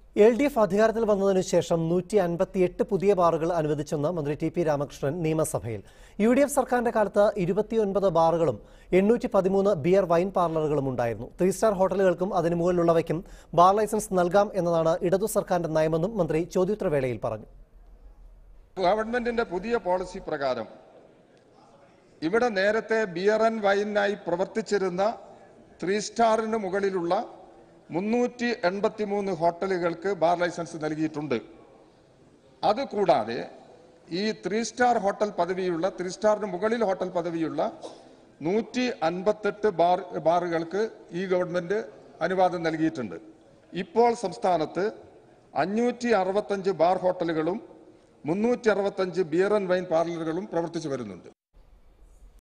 L D F അധികാരത്തിൽ വന്നതിനു ശേഷം നൂറ്റി അൻപത്തിയെട്ട് പുതിയ ബാറുകൾ അനുവദിച്ചെന്ന് മന്ത്രി ടി പി രാമകൃഷ്ണൻ നിയമസഭയിൽ യു ഡി എഫ് സർക്കാരിന്റെ കാലത്ത് ഇരുപത്തിയൊൻപത് ബാറുകളും എണ്ണൂറ്റി പതിമൂന്ന് ബിയർ വൈൻ പാർലറുകളും ഉണ്ടായിരുന്നു ത്രീ സ്റ്റാർ ഹോട്ടലുകൾക്കും അതിനു മുകളിലുള്ളവയ്ക്കും ബാർ ലൈസൻസ് നൽകാം എന്നതാണ് ഇടതു സർക്കാരിന്റെ നയമെന്നും മന്ത്രി ചോദ്യോത്തരവേളയിൽ പറഞ്ഞു ഗവൺമെന്റിന്റെ പുതിയ പോളിസി പ്രകാരം ഇവിടെ നേരത്തെ ബിയർ ആൻഡ് വൈനായി പ്രവർത്തിച്ചിരുന്ന ത്രീ സ്റ്റാറിന് മുകളിലുള്ള മുന്നൂറ്റി എൺപത്തിമൂന്ന് ഹോട്ടലുകൾക്ക് ബാർ ലൈസൻസ് നൽകിയിട്ടുണ്ട് അതുകൂടാതെ ഈ ത്രീ സ്റ്റാർ ഹോട്ടൽ പദവിയുള്ള ത്രീ സ്റ്റാറിന് മുകളിൽ ഹോട്ടൽ പദവിയുള്ള നൂറ്റി അൻപത്തെട്ട് ബാർ ബാറുകൾക്ക് ഈ ഗവൺമെന്റ് അനുവാദം നൽകിയിട്ടുണ്ട് ഇപ്പോൾ സംസ്ഥാനത്ത് അഞ്ഞൂറ്റി അറുപത്തഞ്ച് ബാർ ഹോട്ടലുകളും മുന്നൂറ്റി അറുപത്തഞ്ച് ബിയർ ആൻഡ് വൈൻ പാർലറുകളും പ്രവർത്തിച്ചു വരുന്നുണ്ട്